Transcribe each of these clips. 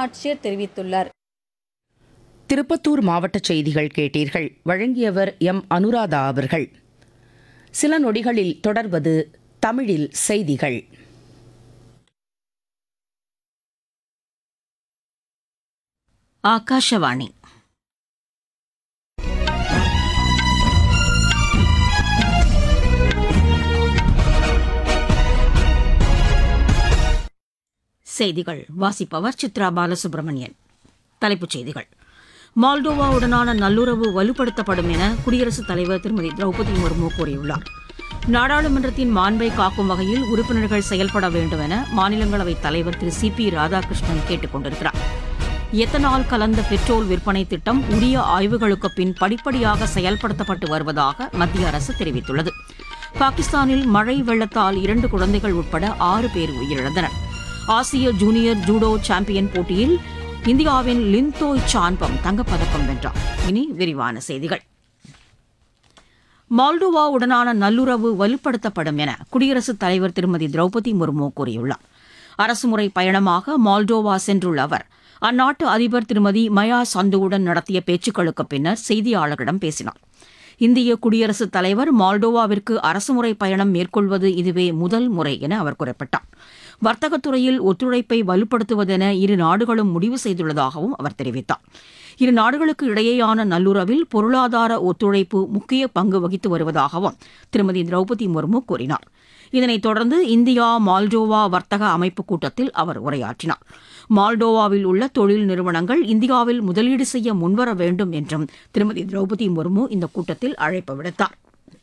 ஆட்சியர் தெரிவித்துள்ளார் திருப்பத்தூர் மாவட்ட செய்திகள் கேட்டீர்கள் வழங்கியவர் எம் அனுராதா அவர்கள் சில நொடிகளில் தொடர்வது தமிழில் செய்திகள் ಆಕಾಶವಾಣಿ செய்திகள் வாசிப்பவர் சித்ரா பாலசுப்ரமணியன் தலைப்புச் செய்திகள் மால்டோவாவுடனான நல்லுறவு வலுப்படுத்தப்படும் என குடியரசுத் தலைவர் திருமதி திரௌபதி முர்மு கூறியுள்ளார் நாடாளுமன்றத்தின் மாண்பை காக்கும் வகையில் உறுப்பினர்கள் செயல்பட வேண்டும் என மாநிலங்களவைத் தலைவர் திரு சி பி ராதாகிருஷ்ணன் கேட்டுக் கொண்டிருக்கிறார் எத்தனால் கலந்த பெட்ரோல் விற்பனை திட்டம் உரிய ஆய்வுகளுக்கு பின் படிப்படியாக செயல்படுத்தப்பட்டு வருவதாக மத்திய அரசு தெரிவித்துள்ளது பாகிஸ்தானில் மழை வெள்ளத்தால் இரண்டு குழந்தைகள் உட்பட ஆறு பேர் உயிரிழந்தனர் ஆசிய ஜூனியர் ஜூடோ சாம்பியன் போட்டியில் இந்தியாவின் லின்தோய் சான்பம் தங்கப்பதக்கம் வென்றார் இனி விரிவான செய்திகள் மால்டோவாவுடனான நல்லுறவு வலுப்படுத்தப்படும் என குடியரசுத் தலைவர் திருமதி திரௌபதி முர்மு கூறியுள்ளார் அரசுமுறை பயணமாக மால்டோவா சென்றுள்ள அவர் அந்நாட்டு அதிபர் திருமதி மயா சந்துவுடன் நடத்திய பேச்சுக்களுக்கு பின்னர் செய்தியாளர்களிடம் பேசினார் இந்திய குடியரசுத் தலைவர் மால்டோவாவிற்கு அரசுமுறை பயணம் மேற்கொள்வது இதுவே முதல் முறை என அவர் குறிப்பிட்டார் வர்த்தகத்துறையில் ஒத்துழைப்பை வலுப்படுத்துவதென இரு நாடுகளும் முடிவு செய்துள்ளதாகவும் அவர் தெரிவித்தார் இரு நாடுகளுக்கு இடையேயான நல்லுறவில் பொருளாதார ஒத்துழைப்பு முக்கிய பங்கு வகித்து வருவதாகவும் திருமதி திரௌபதி முர்மு கூறினார் இதனைத் தொடர்ந்து இந்தியா மால்டோவா வர்த்தக அமைப்பு கூட்டத்தில் அவர் உரையாற்றினார் மால்டோவாவில் உள்ள தொழில் நிறுவனங்கள் இந்தியாவில் முதலீடு செய்ய முன்வர வேண்டும் என்றும் திருமதி திரௌபதி முர்மு இந்த கூட்டத்தில் அழைப்பு விடுத்தார்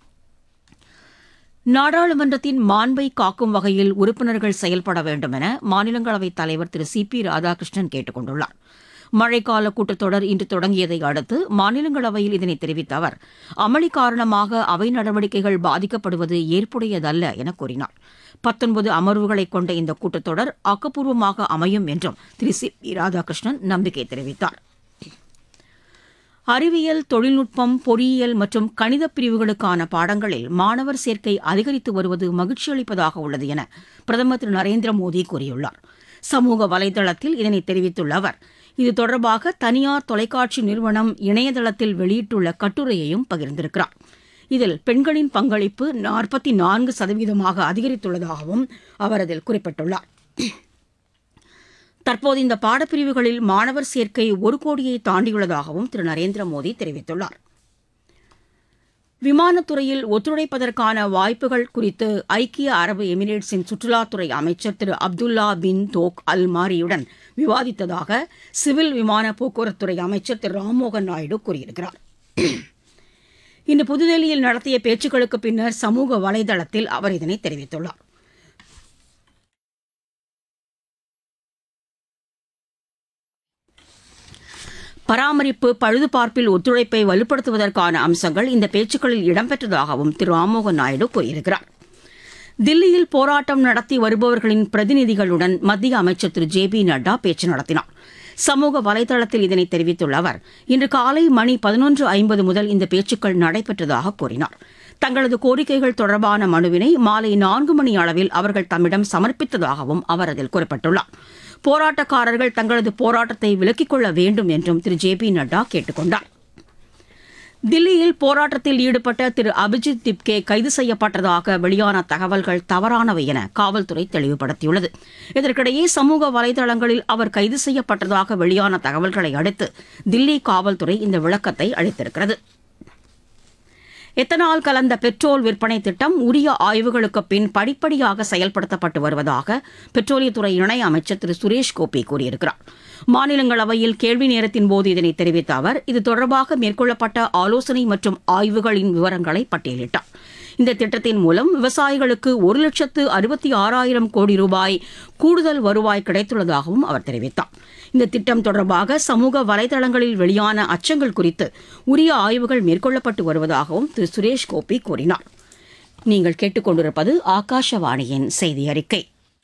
நாடாளுமன்றத்தின் மாண்பை காக்கும் வகையில் உறுப்பினர்கள் செயல்பட வேண்டும் என மாநிலங்களவைத் தலைவர் திரு சி பி ராதாகிருஷ்ணன் கேட்டுக் கொண்டுள்ளார் மழைக்கால கூட்டத்தொடர் இன்று தொடங்கியதை அடுத்து மாநிலங்களவையில் இதனை தெரிவித்த அவர் அமளி காரணமாக அவை நடவடிக்கைகள் பாதிக்கப்படுவது ஏற்புடையதல்ல என கூறினார் பத்தொன்பது அமர்வுகளை கொண்ட இந்த கூட்டத்தொடர் ஆக்கப்பூர்வமாக அமையும் என்றும் திரு சி பி ராதாகிருஷ்ணன் நம்பிக்கை தெரிவித்தார் அறிவியல் தொழில்நுட்பம் பொறியியல் மற்றும் கணித பிரிவுகளுக்கான பாடங்களில் மாணவர் சேர்க்கை அதிகரித்து வருவது மகிழ்ச்சியளிப்பதாக உள்ளது என பிரதமர் திரு நரேந்திர மோடி கூறியுள்ளார் சமூக வலைதளத்தில் இதனை தெரிவித்துள்ள அவர் இது தொடர்பாக தனியார் தொலைக்காட்சி நிறுவனம் இணையதளத்தில் வெளியிட்டுள்ள கட்டுரையையும் பகிர்ந்திருக்கிறார் இதில் பெண்களின் பங்களிப்பு நாற்பத்தி நான்கு சதவீதமாக அதிகரித்துள்ளதாகவும் அவர் அதில் குறிப்பிட்டுள்ளார் தற்போது இந்த பாடப்பிரிவுகளில் மாணவர் சேர்க்கை ஒரு கோடியை தாண்டியுள்ளதாகவும் திரு நரேந்திர மோடி தெரிவித்துள்ளார் விமானத்துறையில் ஒத்துழைப்பதற்கான வாய்ப்புகள் குறித்து ஐக்கிய அரபு எமிரேட்ஸின் சுற்றுலாத்துறை அமைச்சர் திரு அப்துல்லா பின் தோக் அல் மாரியுடன் விவாதித்ததாக சிவில் விமான போக்குவரத்துறை அமைச்சர் திரு ராம்மோகன் நாயுடு கூறியிருக்கிறார் இன்று புதுதில்லியில் நடத்திய பேச்சுக்களுக்கு பின்னர் சமூக வலைதளத்தில் அவர் இதனை தெரிவித்துள்ளார் பராமரிப்பு பழுதுபார்ப்பில் ஒத்துழைப்பை வலுப்படுத்துவதற்கான அம்சங்கள் இந்த பேச்சுக்களில் இடம்பெற்றதாகவும் திரு ராம்மோகன் நாயுடு கூறியிருக்கிறார் தில்லியில் போராட்டம் நடத்தி வருபவர்களின் பிரதிநிதிகளுடன் மத்திய அமைச்சர் திரு ஜே பி நட்டா பேச்சு நடத்தினார் சமூக வலைதளத்தில் இதனை தெரிவித்துள்ள அவர் இன்று காலை மணி பதினொன்று ஐம்பது முதல் இந்த பேச்சுக்கள் நடைபெற்றதாக கூறினார் தங்களது கோரிக்கைகள் தொடர்பான மனுவினை மாலை நான்கு மணி அளவில் அவர்கள் தம்மிடம் சமர்ப்பித்ததாகவும் அவர் அதில் குறிப்பிட்டுள்ளார் போராட்டக்காரர்கள் தங்களது போராட்டத்தை விலக்கிக் கொள்ள வேண்டும் என்றும் திரு ஜே பி நட்டா கேட்டுக் கொண்டார் தில்லியில் போராட்டத்தில் ஈடுபட்ட திரு அபிஜித் திப்கே கைது செய்யப்பட்டதாக வெளியான தகவல்கள் தவறானவை என காவல்துறை தெளிவுபடுத்தியுள்ளது இதற்கிடையே சமூக வலைதளங்களில் அவர் கைது செய்யப்பட்டதாக வெளியான தகவல்களை அடுத்து தில்லி காவல்துறை இந்த விளக்கத்தை அளித்திருக்கிறது எத்தனால் கலந்த பெட்ரோல் விற்பனை திட்டம் உரிய ஆய்வுகளுக்கு பின் படிப்படியாக செயல்படுத்தப்பட்டு வருவதாக பெட்ரோலியத்துறை இணை அமைச்சர் திரு சுரேஷ் கோபி கூறியிருக்கிறார் மாநிலங்களவையில் கேள்வி நேரத்தின் போது இதனை தெரிவித்த அவர் இது தொடர்பாக மேற்கொள்ளப்பட்ட ஆலோசனை மற்றும் ஆய்வுகளின் விவரங்களை பட்டியலிட்டார் இந்த திட்டத்தின் மூலம் விவசாயிகளுக்கு ஒரு லட்சத்து அறுபத்தி ஆறாயிரம் கோடி ரூபாய் கூடுதல் வருவாய் கிடைத்துள்ளதாகவும் அவர் தெரிவித்தார் இந்த திட்டம் தொடர்பாக சமூக வலைதளங்களில் வெளியான அச்சங்கள் குறித்து உரிய ஆய்வுகள் மேற்கொள்ளப்பட்டு வருவதாகவும் திரு சுரேஷ் கோபி கூறினார் நீங்கள் கேட்டுக்கொண்டிருப்பது ஆகாஷவாணியின் செய்தி அறிக்கை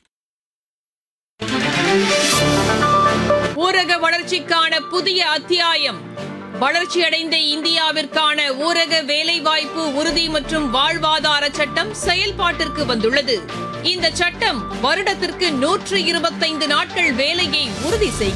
ஊரக வளர்ச்சிக்கான புதிய அத்தியாயம் வளர்ச்சியடைந்த இந்தியாவிற்கான ஊரக வேலைவாய்ப்பு உறுதி மற்றும் வாழ்வாதார சட்டம் செயல்பாட்டிற்கு வந்துள்ளது இந்த சட்டம் வருடத்திற்கு நூற்று இருபத்தைந்து நாட்கள் வேலையை உறுதி செய்கிறது